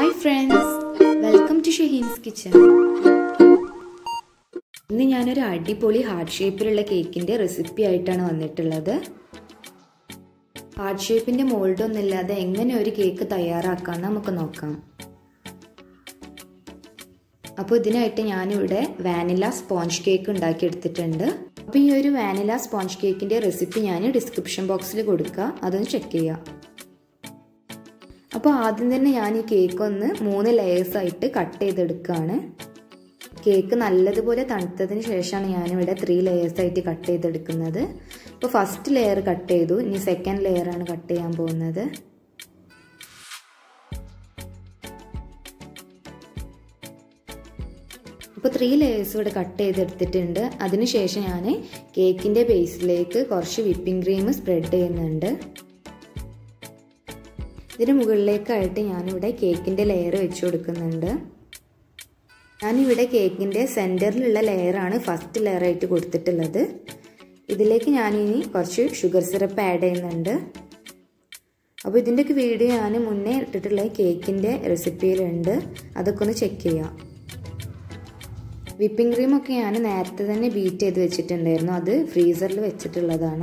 hi friends welcome to Shaheen's kitchen ഇന്ന് ഞാനൊരു അടിപൊളി ഹാർട്ട് ഷേപ്പിലുള്ള കേക്കിൻ്റെ റെസിപ്പി ആയിട്ടാണ് വന്നിട്ടുള്ളത് ഹാർട്ട് ഷേപ്പിൻ്റെ മോൾഡ് ഒന്നുമില്ലാതെ എങ്ങനെ ഒരു കേക്ക് തയ്യാറാക്കാമെന്ന് നമുക്ക് നോക്കാം അപ്പോൾ ഇതിനായിട്ട് ഞാനിവിടെ വാനില സ്പോഞ്ച് കേക്ക് ഉണ്ടാക്കിയെടുത്തിട്ടുണ്ട് അപ്പോൾ ഈ ഒരു വാനില സ്പോഞ്ച് കേക്കിൻ്റെ റെസിപ്പി ഞാൻ ഡിസ്ക്രിപ്ഷൻ ബോക്സിൽ കൊടുക്കുക അതൊന്ന് ചെക്ക് ചെയ്യാം അപ്പോൾ ആദ്യം തന്നെ ഞാൻ ഈ കേക്ക് ഒന്ന് മൂന്ന് ലെയേഴ്സ് ആയിട്ട് കട്ട് ചെയ്തെടുക്കുകയാണ് കേക്ക് നല്ലതുപോലെ തണുത്തതിന് ശേഷമാണ് ഞാനിവിടെ ത്രീ ലെയേഴ്സ് ആയിട്ട് കട്ട് ചെയ്തെടുക്കുന്നത് ഇപ്പോൾ ഫസ്റ്റ് ലെയർ കട്ട് ചെയ്തു ഇനി സെക്കൻഡ് ലെയറാണ് കട്ട് ചെയ്യാൻ പോകുന്നത് ഇപ്പോൾ ത്രീ ലെയേഴ്സ് ഇവിടെ കട്ട് ചെയ്തെടുത്തിട്ടുണ്ട് അതിനുശേഷം ഞാൻ കേക്കിൻ്റെ ബേസിലേക്ക് കുറച്ച് വിപ്പിംഗ് ക്രീം സ്പ്രെഡ് ചെയ്യുന്നുണ്ട് ഇതിന് മുകളിലേക്കായിട്ട് ഞാനിവിടെ കേക്കിൻ്റെ ലെയർ വെച്ച് കൊടുക്കുന്നുണ്ട് ഞാനിവിടെ കേക്കിൻ്റെ സെൻറ്ററിലുള്ള ലെയറാണ് ഫസ്റ്റ് ലെയറായിട്ട് കൊടുത്തിട്ടുള്ളത് ഇതിലേക്ക് ഞാനിനി കുറച്ച് ഷുഗർ സിറപ്പ് ആഡ് ചെയ്യുന്നുണ്ട് അപ്പോൾ ഇതിൻ്റെയൊക്കെ വീഡിയോ ഞാൻ മുന്നേ ഇട്ടിട്ടുള്ള കേക്കിൻ്റെ റെസിപ്പിയിലുണ്ട് അതൊക്കെ ഒന്ന് ചെക്ക് ചെയ്യാം വിപ്പിംഗ് ക്രീമൊക്കെ ഞാൻ നേരത്തെ തന്നെ ബീറ്റ് ചെയ്ത് വെച്ചിട്ടുണ്ടായിരുന്നു അത് ഫ്രീസറിൽ വെച്ചിട്ടുള്ളതാണ്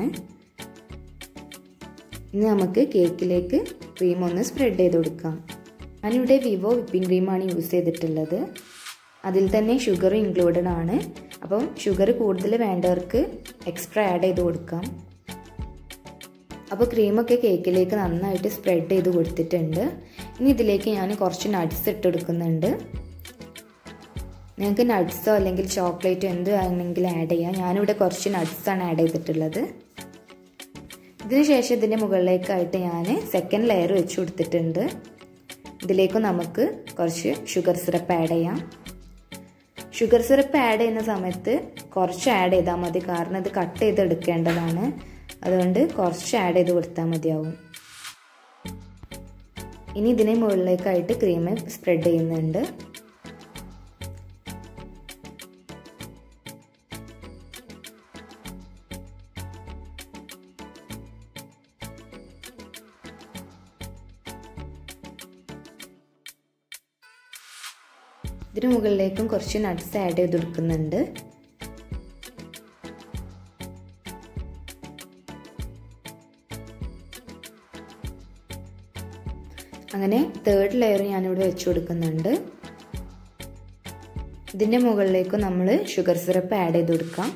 ഇനി നമുക്ക് കേക്കിലേക്ക് ക്രീം ഒന്ന് സ്പ്രെഡ് ചെയ്ത് കൊടുക്കാം ഞാനിവിടെ വിവോ വിപ്പിംഗ് ക്രീമാണ് യൂസ് ചെയ്തിട്ടുള്ളത് അതിൽ തന്നെ ഷുഗർ ഇൻക്ലൂഡഡ് ആണ് അപ്പം ഷുഗർ കൂടുതൽ വേണ്ടവർക്ക് എക്സ്ട്രാ ആഡ് ചെയ്ത് കൊടുക്കാം അപ്പോൾ ക്രീമൊക്കെ കേക്കിലേക്ക് നന്നായിട്ട് സ്പ്രെഡ് ചെയ്ത് കൊടുത്തിട്ടുണ്ട് ഇനി ഇതിലേക്ക് ഞാൻ കുറച്ച് നട്ട്സ് ഇട്ട് കൊടുക്കുന്നുണ്ട് നിങ്ങൾക്ക് നട്ട്സോ അല്ലെങ്കിൽ ചോക്ലേറ്റോ എന്ത് വേണമെങ്കിലും ആഡ് ചെയ്യാം ഞാനിവിടെ കുറച്ച് നട്ട്സാണ് ആഡ് ചെയ്തിട്ടുള്ളത് ഇതിനുശേഷം ഇതിൻ്റെ മുകളിലേക്കായിട്ട് ഞാൻ സെക്കൻഡ് ലെയർ വെച്ച് കൊടുത്തിട്ടുണ്ട് ഇതിലേക്ക് നമുക്ക് കുറച്ച് ഷുഗർ സിറപ്പ് ആഡ് ചെയ്യാം ഷുഗർ സിറപ്പ് ആഡ് ചെയ്യുന്ന സമയത്ത് കുറച്ച് ആഡ് ചെയ്താൽ മതി കാരണം ഇത് കട്ട് ചെയ്ത് എടുക്കേണ്ടതാണ് അതുകൊണ്ട് കുറച്ച് ആഡ് ചെയ്ത് കൊടുത്താൽ മതിയാവും ഇനി ഇതിന് മുകളിലേക്കായിട്ട് ക്രീം സ്പ്രെഡ് ചെയ്യുന്നുണ്ട് ഇതിന് മുകളിലേക്കും കുറച്ച് നട്ട്സ് ആഡ് ചെയ്ത് കൊടുക്കുന്നുണ്ട് അങ്ങനെ തേർഡ് ലെയർ ഞാനിവിടെ വെച്ച് കൊടുക്കുന്നുണ്ട് ഇതിൻ്റെ മുകളിലേക്ക് നമ്മൾ ഷുഗർ സിറപ്പ് ആഡ് ചെയ്ത് കൊടുക്കാം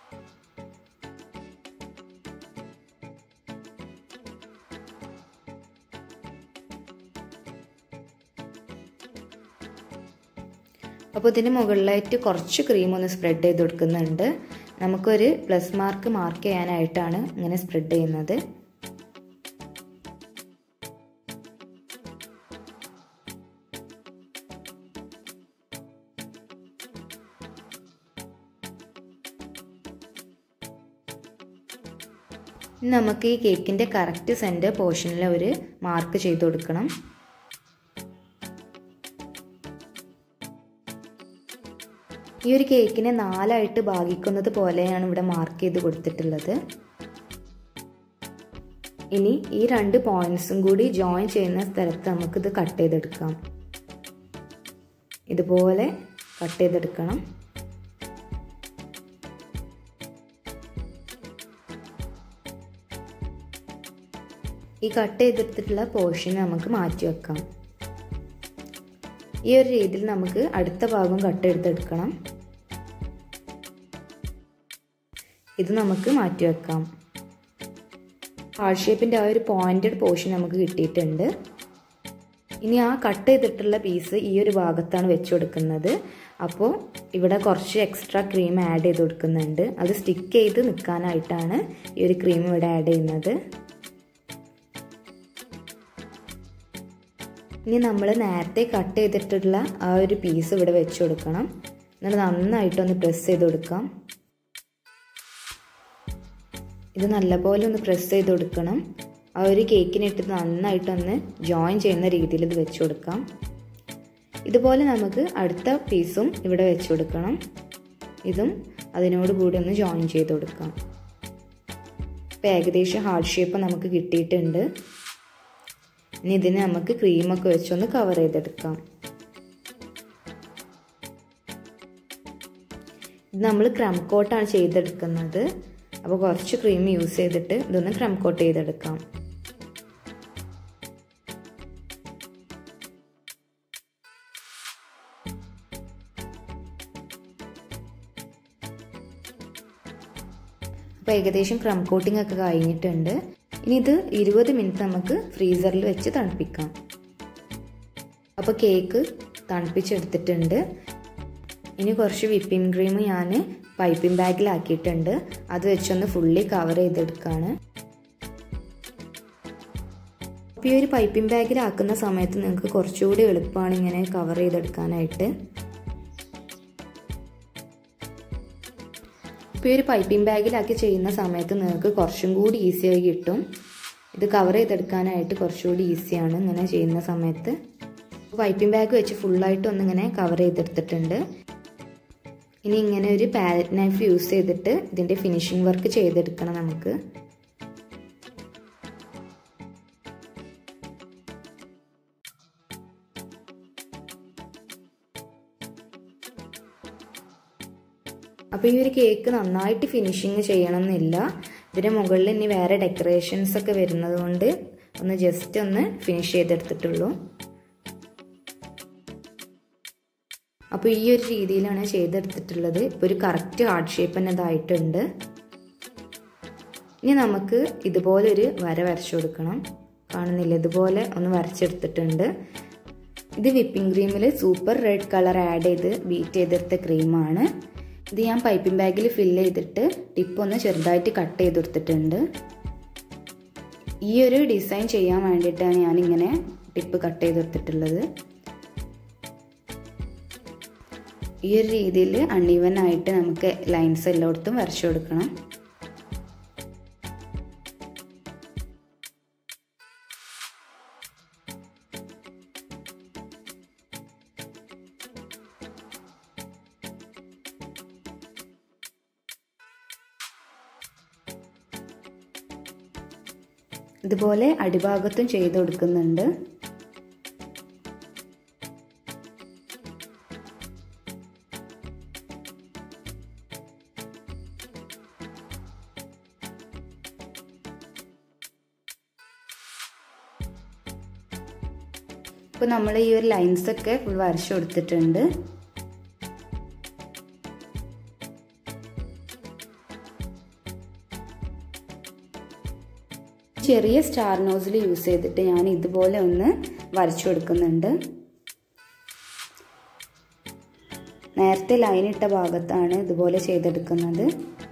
അപ്പോൾ ഇതിന് മുകളിലായിട്ട് കുറച്ച് ക്രീം ഒന്ന് സ്പ്രെഡ് ചെയ്ത് കൊടുക്കുന്നുണ്ട് നമുക്കൊരു പ്ലസ് മാർക്ക് മാർക്ക് ചെയ്യാനായിട്ടാണ് ഇങ്ങനെ സ്പ്രെഡ് ചെയ്യുന്നത് നമുക്ക് ഈ കേക്കിൻ്റെ കറക്റ്റ് സെൻറ്റർ പോർഷനിൽ ഒരു മാർക്ക് ചെയ്ത് കൊടുക്കണം ഈ ഒരു കേക്കിനെ നാലായിട്ട് ഭാഗിക്കുന്നത് പോലെയാണ് ഇവിടെ മാർക്ക് ചെയ്ത് കൊടുത്തിട്ടുള്ളത് ഇനി ഈ രണ്ട് പോയിന്റ്സും കൂടി ജോയിൻ ചെയ്യുന്ന സ്ഥലത്ത് നമുക്കിത് കട്ട് ചെയ്തെടുക്കാം ഇതുപോലെ കട്ട് ചെയ്തെടുക്കണം ഈ കട്ട് ചെയ്തെടുത്തിട്ടുള്ള പോർഷൻ നമുക്ക് മാറ്റി വെക്കാം ഈ ഒരു രീതിയിൽ നമുക്ക് അടുത്ത ഭാഗം കട്ട് ചെയ്തെടുക്കണം ഇത് നമുക്ക് മാറ്റി വെക്കാം ഹാർട്ട് ഷേപ്പിൻ്റെ ആ ഒരു പോയിൻറ്റഡ് പോർഷൻ നമുക്ക് കിട്ടിയിട്ടുണ്ട് ഇനി ആ കട്ട് ചെയ്തിട്ടുള്ള പീസ് ഈ ഒരു ഭാഗത്താണ് വെച്ച് കൊടുക്കുന്നത് അപ്പോൾ ഇവിടെ കുറച്ച് എക്സ്ട്രാ ക്രീം ആഡ് ചെയ്ത് കൊടുക്കുന്നുണ്ട് അത് സ്റ്റിക്ക് ചെയ്ത് നിൽക്കാനായിട്ടാണ് ഈ ഒരു ക്രീം ഇവിടെ ആഡ് ചെയ്യുന്നത് ഇനി നമ്മൾ നേരത്തെ കട്ട് ചെയ്തിട്ടുള്ള ആ ഒരു പീസ് ഇവിടെ വെച്ച് കൊടുക്കണം എന്നിട്ട് നന്നായിട്ടൊന്ന് പ്രസ് ചെയ്ത് കൊടുക്കാം ഇത് നല്ലപോലെ ഒന്ന് പ്രസ് ചെയ്ത് കൊടുക്കണം ആ ഒരു കേക്കിനിട്ട് നന്നായിട്ടൊന്ന് ജോയിൻ ചെയ്യുന്ന രീതിയിൽ ഇത് വെച്ച് കൊടുക്കാം ഇതുപോലെ നമുക്ക് അടുത്ത പീസും ഇവിടെ വെച്ച് കൊടുക്കണം ഇതും അതിനോട് കൂടി ഒന്ന് ജോയിൻ ചെയ്ത് കൊടുക്കാം ഇപ്പോൾ ഏകദേശം ഹാർട്ട് ഷേപ്പ് നമുക്ക് കിട്ടിയിട്ടുണ്ട് ഇനി ഇതിന് നമുക്ക് ക്രീമൊക്കെ വെച്ചൊന്ന് കവർ ചെയ്തെടുക്കാം ഇത് നമ്മൾ ക്രം കോട്ടാണ് ചെയ്തെടുക്കുന്നത് അപ്പോൾ കുറച്ച് ക്രീം യൂസ് ചെയ്തിട്ട് ഇതൊന്ന് ക്രം കോട്ട് ചെയ്തെടുക്കാം അപ്പോൾ ഏകദേശം ക്രം കോട്ടിംഗ് ഒക്കെ കഴിഞ്ഞിട്ടുണ്ട് ഇനി ഇത് ഇരുപത് മിനിറ്റ് നമുക്ക് ഫ്രീസറിൽ വെച്ച് തണുപ്പിക്കാം അപ്പോൾ കേക്ക് തണുപ്പിച്ചെടുത്തിട്ടുണ്ട് ഇനി കുറച്ച് വിപ്പിംഗ് ക്രീം ഞാൻ പൈപ്പിംഗ് ബാഗിലാക്കിയിട്ടുണ്ട് അത് വെച്ചൊന്ന് ഫുള്ളി കവർ ചെയ്തെടുക്കുകയാണ് അപ്പോൾ ഈ ഒരു പൈപ്പിംഗ് ബാഗിലാക്കുന്ന സമയത്ത് നിങ്ങൾക്ക് കുറച്ചുകൂടി എളുപ്പമാണ് ഇങ്ങനെ കവർ ചെയ്തെടുക്കാനായിട്ട് ഇപ്പോൾ ഈ ഒരു പൈപ്പിംഗ് ബാഗിലാക്കി ചെയ്യുന്ന സമയത്ത് നിങ്ങൾക്ക് കുറച്ചും കൂടി ഈസിയായി കിട്ടും ഇത് കവർ ചെയ്തെടുക്കാനായിട്ട് കുറച്ചുകൂടി ഈസിയാണ് ഇങ്ങനെ ചെയ്യുന്ന സമയത്ത് പൈപ്പിംഗ് ബാഗ് വെച്ച് ഫുള്ളായിട്ട് ഒന്നിങ്ങനെ കവർ ചെയ്തെടുത്തിട്ടുണ്ട് ഇനി ഇങ്ങനെ ഒരു പാലറ്റ് നൈഫ് യൂസ് ചെയ്തിട്ട് ഇതിൻ്റെ ഫിനിഷിംഗ് വർക്ക് ചെയ്തെടുക്കണം നമുക്ക് അപ്പോൾ ഈ ഒരു കേക്ക് നന്നായിട്ട് ഫിനിഷിങ് ചെയ്യണമെന്നില്ല ഇതിന് മുകളിൽ ഇനി വേറെ ഡെക്കറേഷൻസ് ഒക്കെ വരുന്നത് കൊണ്ട് ഒന്ന് ജസ്റ്റ് ഒന്ന് ഫിനിഷ് ചെയ്തെടുത്തിട്ടുള്ളൂ അപ്പോൾ ഈ ഒരു രീതിയിലാണ് ചെയ്തെടുത്തിട്ടുള്ളത് ഇപ്പോൾ ഒരു കറക്റ്റ് ഹാർട്ട് ഷേപ്പ് തന്നെ ഇതായിട്ടുണ്ട് ഇനി നമുക്ക് ഇതുപോലെ ഒരു വര വരച്ചു കൊടുക്കണം കാണുന്നില്ല ഇതുപോലെ ഒന്ന് വരച്ചെടുത്തിട്ടുണ്ട് ഇത് വിപ്പിംഗ് ക്രീമിൽ സൂപ്പർ റെഡ് കളർ ആഡ് ചെയ്ത് ബീറ്റ് ചെയ്തെടുത്ത ക്രീമാണ് ഇത് ഞാൻ പൈപ്പിംഗ് ബാഗിൽ ഫില്ല് ചെയ്തിട്ട് ടിപ്പ് ഒന്ന് ചെറുതായിട്ട് കട്ട് ചെയ്ത് കൊടുത്തിട്ടുണ്ട് ഈ ഒരു ഡിസൈൻ ചെയ്യാൻ വേണ്ടിയിട്ടാണ് ഞാനിങ്ങനെ ടിപ്പ് കട്ട് ചെയ്ത് കൊടുത്തിട്ടുള്ളത് ഈ ഒരു രീതിയിൽ അൺഈവൻ ആയിട്ട് നമുക്ക് ലൈൻസ് എല്ലായിടത്തും വരച്ചു കൊടുക്കണം ഇതുപോലെ അടിഭാഗത്തും ചെയ്ത് കൊടുക്കുന്നുണ്ട് ഇപ്പോൾ നമ്മൾ ഈ ഒരു ലൈൻസ് ഒക്കെ ഫുൾ വരച്ചു കൊടുത്തിട്ടുണ്ട് ചെറിയ സ്റ്റാർ നോസിൽ യൂസ് ചെയ്തിട്ട് ഞാൻ ഇതുപോലെ ഒന്ന് വരച്ചു കൊടുക്കുന്നുണ്ട് നേരത്തെ ലൈൻ ഇട്ട ഭാഗത്താണ് ഇതുപോലെ ചെയ്തെടുക്കുന്നത്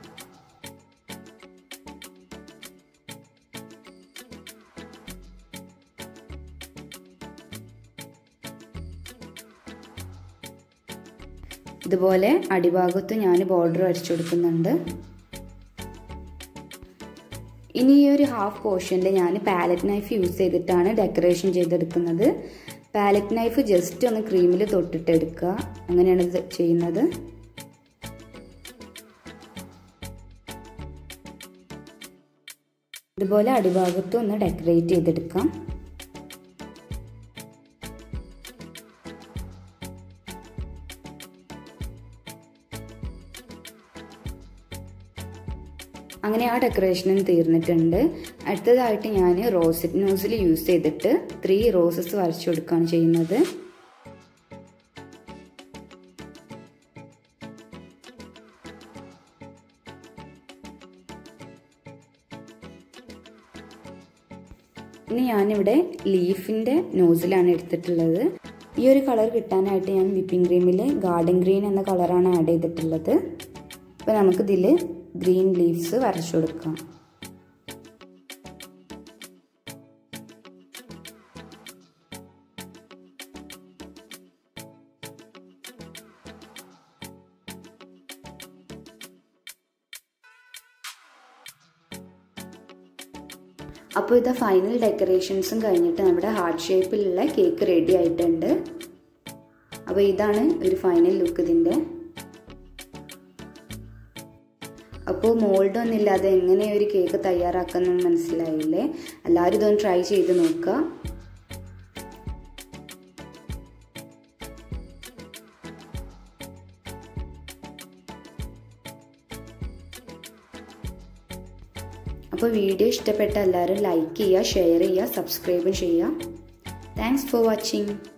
ഇതുപോലെ അടിഭാഗത്ത് ഞാൻ ബോർഡർ വരച്ചു കൊടുക്കുന്നുണ്ട് ഇനി ഈ ഒരു ഹാഫ് പോർഷനിൽ ഞാൻ പാലറ്റ് നൈഫ് യൂസ് ചെയ്തിട്ടാണ് ഡെക്കറേഷൻ ചെയ്തെടുക്കുന്നത് പാലറ്റ് നൈഫ് ജസ്റ്റ് ഒന്ന് ക്രീമിൽ തൊട്ടിട്ട് എടുക്കുക അങ്ങനെയാണ് ഇത് ചെയ്യുന്നത് ഇതുപോലെ അടിഭാഗത്തും ഒന്ന് ഡെക്കറേറ്റ് ചെയ്തെടുക്കാം അങ്ങനെ ആ ഡെക്കറേഷനും തീർന്നിട്ടുണ്ട് അടുത്തതായിട്ട് ഞാൻ റോസറ്റ് നോസിൽ യൂസ് ചെയ്തിട്ട് ത്രീ റോസസ് വരച്ചു കൊടുക്കുകയാണ് ചെയ്യുന്നത് ഇനി ഞാനിവിടെ ലീഫിൻ്റെ നോസിലാണ് എടുത്തിട്ടുള്ളത് ഈ ഒരു കളർ കിട്ടാനായിട്ട് ഞാൻ വിപ്പിംഗ് ക്രീമിൽ ഗാർഡൻ ഗ്രീൻ എന്ന കളറാണ് ആഡ് ചെയ്തിട്ടുള്ളത് അപ്പോൾ നമുക്കിതിൽ ഗ്രീൻ ലീവ്സ് വരച്ചു കൊടുക്കാം അപ്പോൾ ഇത് ഫൈനൽ ഡെക്കറേഷൻസും കഴിഞ്ഞിട്ട് നമ്മുടെ ഹാർട്ട് ഷേപ്പിലുള്ള കേക്ക് റെഡി ആയിട്ടുണ്ട് അപ്പോൾ ഇതാണ് ഒരു ഫൈനൽ ലുക്ക് ഇതിൻ്റെ അപ്പോൾ മോൾഡ് ഒന്നും ഇല്ലാതെ എങ്ങനെ ഒരു കേക്ക് തയ്യാറാക്കുന്നത് മനസ്സിലായില്ലേ എല്ലാവരും ഇതൊന്ന് ട്രൈ ചെയ്ത് നോക്കുക അപ്പോൾ വീഡിയോ ഇഷ്ടപ്പെട്ട എല്ലാവരും ലൈക്ക് ചെയ്യുക ഷെയർ ചെയ്യുക സബ്സ്ക്രൈബും ചെയ്യുക താങ്ക്സ് ഫോർ വാച്ചിങ്